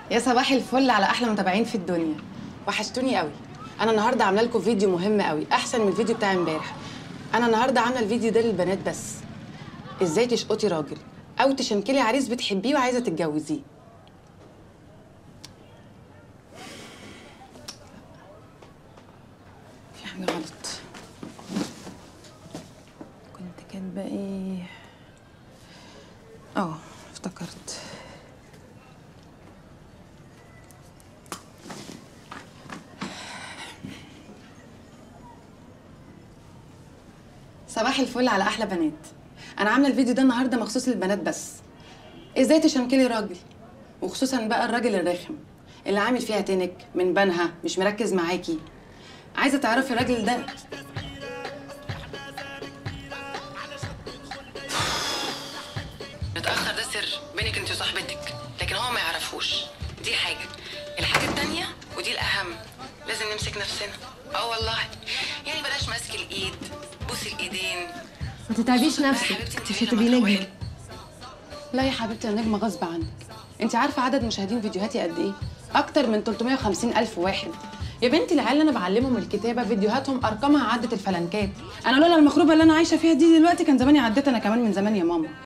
يا صباح الفل على احلى متابعين في الدنيا وحشتوني قوي انا النهارده عامله لكم فيديو مهم قوي احسن من الفيديو بتاع امبارح انا النهارده عامله الفيديو ده للبنات بس ازاي تشقطي راجل او تشنكلي عريس بتحبيه وعايزه تتجوزيه في حاجه غلط كنت كاتبه ايه اه افتكرت صباح الفل على احلى بنات انا عامله الفيديو ده النهارده مخصوص للبنات بس ازاي تشنكلي راجل وخصوصا بقى الراجل الرخم اللي عامل فيها تنك من بنها مش مركز معاكي عايزه تعرفي الراجل ده متاخر ده سر بينك انت وصاحبتك لكن هو ما يعرفوش دي حاجه الحاجه التانيه ودي الاهم لازم نمسك نفسنا اه والله يعني بلاش ماسك الايد بوسي الايدين ما تتعبيش نفسك حبيبتي انت مش انتي هتبقي لما نجمه تروحي- لا يا حبيبتي انا نجمه غصب عنك انت عارفه عدد مشاهدين فيديوهاتي قد ايه اكتر من 350 الف واحد يا بنتي العيال اللي انا بعلمهم الكتابه فيديوهاتهم ارقامها عدت الفلنكات انا لولا المخروبه اللي انا عايشه فيها دي دلوقتي كان زماني عديت انا كمان من زمان يا ماما